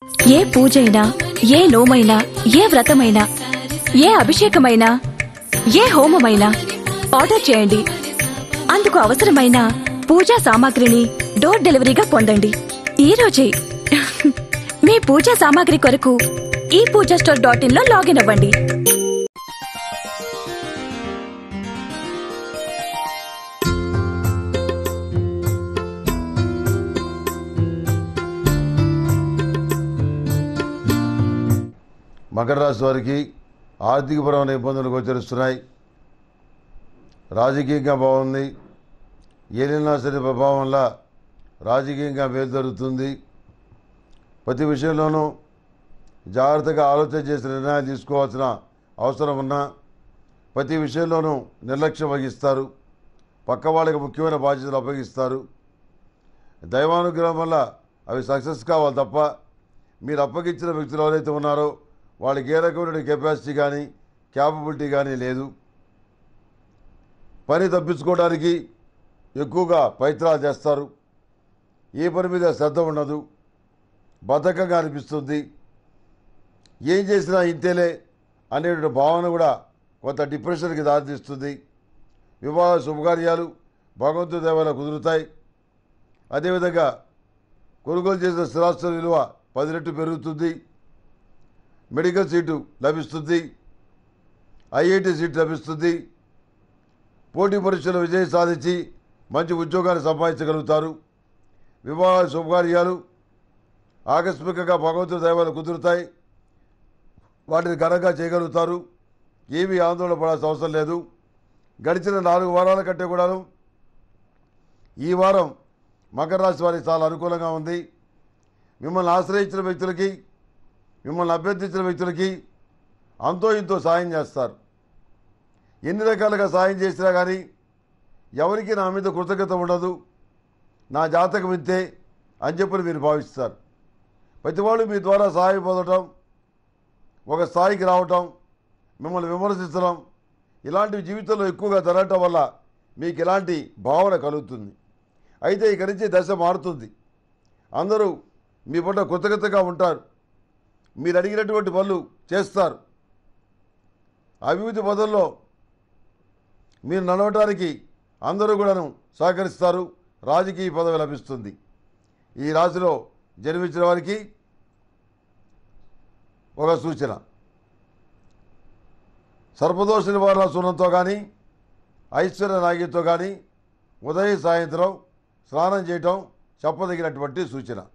ఏ పూజైనా ఏ నోమైనా ఏ వ్రతమైనా ఏ అభిషేకమైనా ఏ హోమమైనా ఆర్డర్ చేయండి అందుకు అవసరమైన పూజా సామాగ్రిని డోర్ డెలివరీగా పొందండి ఈ రోజే మీ పూజా సామాగ్రి కొరకు ఈ పూజా స్టోర్ డాట్ ఇన్ లో లాగిన్ అవ్వండి మకర రాశి వారికి ఆర్థికపరమైన ఇబ్బందులు గోచరిస్తున్నాయి రాజకీయంగా బాగుంది ఏలినా సరే ప్రభావం వల్ల రాజకీయంగా మేలు జరుగుతుంది ప్రతి విషయంలోనూ జాగ్రత్తగా ఆలోచన చేసి నిర్ణయాలు తీసుకోవాల్సిన అవసరం ఉన్నా ప్రతి విషయంలోనూ నిర్లక్ష్యం వహిస్తారు పక్క వాళ్ళకి ముఖ్యమైన బాధ్యతలు అప్పగిస్తారు దైవానుగ్రహం వల్ల అవి సక్సెస్ కావాలి తప్ప మీరు అప్పగించిన వ్యక్తులు ఎవరైతే ఉన్నారో వాళ్ళకి ఏ రకమైన కెపాసిటీ కానీ క్యాపబిలిటీ కానీ లేదు పని తప్పించుకోవడానికి ఎక్కువగా ప్రయత్నాలు చేస్తారు ఏ పని మీద శ్రద్ధ ఉండదు బద్ధకంగా అనిపిస్తుంది ఏం చేసినా ఇంతేలే అనేటువంటి భావన కూడా కొంత డిప్రెషన్కి దారితీస్తుంది వివాహ శుభకార్యాలు భగవంతుడి దేవాల కుదురుతాయి అదేవిధంగా కొనుగోలు చేసిన స్థిరాస్తుల విలువ పది రెట్లు పెరుగుతుంది మెడికల్ సీటు లభిస్తుంది ఐఐటి సీట్ లభిస్తుంది పోటీ పరీక్షలో విజయం సాధించి మంచి ఉద్యోగాన్ని సంపాదించగలుగుతారు వివాహ శుభకార్యాలు ఆకస్మికంగా భగవంతుడి దైవాలు కుదురుతాయి వాటిని ఘనంగా చేయగలుగుతారు ఏమీ ఆందోళన పడాల్సిన అవసరం లేదు గడిచిన నాలుగు వారాల కంటే కూడాను ఈ వారం మకర రాశి వారికి చాలా అనుకూలంగా ఉంది మిమ్మల్ని ఆశ్రయించిన వ్యక్తులకి మిమ్మల్ని అభ్యర్థించిన వ్యక్తులకి అంతో ఇంతో సాయం చేస్తారు ఎన్ని రకాలుగా సాయం చేసినా కానీ ఎవరికి నా మీద కృతజ్ఞత ఉండదు నా జాతకం ఇంతే అని చెప్పి మీరు భావిస్తారు ప్రతి వాళ్ళు మీ ద్వారా సహాయం పొందటం ఒక స్థాయికి రావటం మిమ్మల్ని విమర్శించడం ఇలాంటివి జీవితంలో ఎక్కువగా జరగటం వల్ల మీకు ఇలాంటి భావన కలుగుతుంది అయితే ఇక్కడి నుంచి దశ మారుతుంది అందరూ మీ పట్ల కృతజ్ఞతగా ఉంటారు మీరు అడిగినటువంటి పనులు చేస్తారు అభివృద్ధి పదంలో మీరు నడవటానికి అందరూ కూడాను సహకరిస్తారు రాజకీయ పదవి లభిస్తుంది ఈ రాశిలో జన్మించిన వారికి ఒక సూచన సర్పదోష నివారణ సూనంతో కానీ ఐశ్వర్య నాగితో కానీ ఉదయం సాయంత్రం స్నానం చేయటం చెప్పదగినటువంటి సూచన